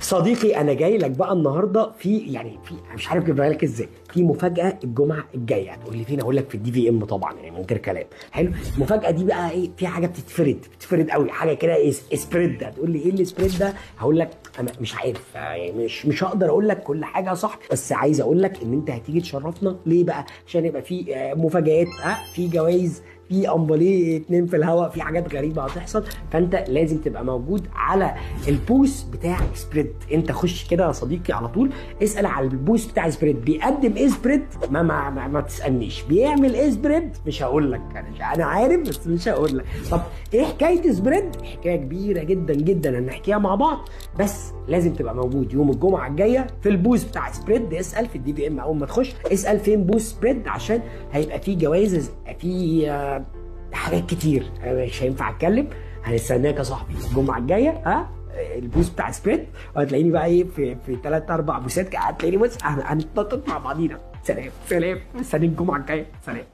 صديقي انا جاي لك بقى النهارده في يعني في مش عارف اجيبها لك ازاي في مفاجاه الجمعه الجايه هتقول لي فين اقول لك في الدي في ام طبعا يعني من غير كلام حلو المفاجاه دي بقى ايه في حاجه بتتفرد بتتفرد قوي حاجه كده إيه سبريد هتقول لي ايه السبريد ده هقول لك انا مش عارف يعني مش مش هقدر اقول لك كل حاجه صح بس عايز اقول لك ان انت هتيجي تشرفنا ليه بقى عشان يبقى في آه، مفاجآت ها في جوائز في امباليه اتنين في الهواء في حاجات غريبه هتحصل فانت لازم تبقى موجود على البوست بتاع سبريد انت خش كده يا صديقي على طول اسال على البوست بتاع سبريد بيقدم ايه سبريد ما ما, ما, ما تسالنيش بيعمل ايه سبريد مش هقول لك انا انا عارف بس مش هقول لك طب ايه حكايه سبريد حكايه كبيره جدا جدا هنحكيها مع بعض بس لازم تبقى موجود يوم الجمعه الجايه في البوست بتاع سبريد اسال في الدي بي ام اول ما تخش اسال فين بوست سبريد عشان هيبقى فيه جوائز في آه، حاجات كتير انا مش هينفع اتكلم هنستناك يا صاحبي الجمعه الجايه ها البوست بتاع سبريد وهتلاقيني بقى ايه في في ثلاث اربع بوستات هتلاقيني بص هن- هنتنطط مع بعضينا سلام سلام استنى الجمعه الجايه سلام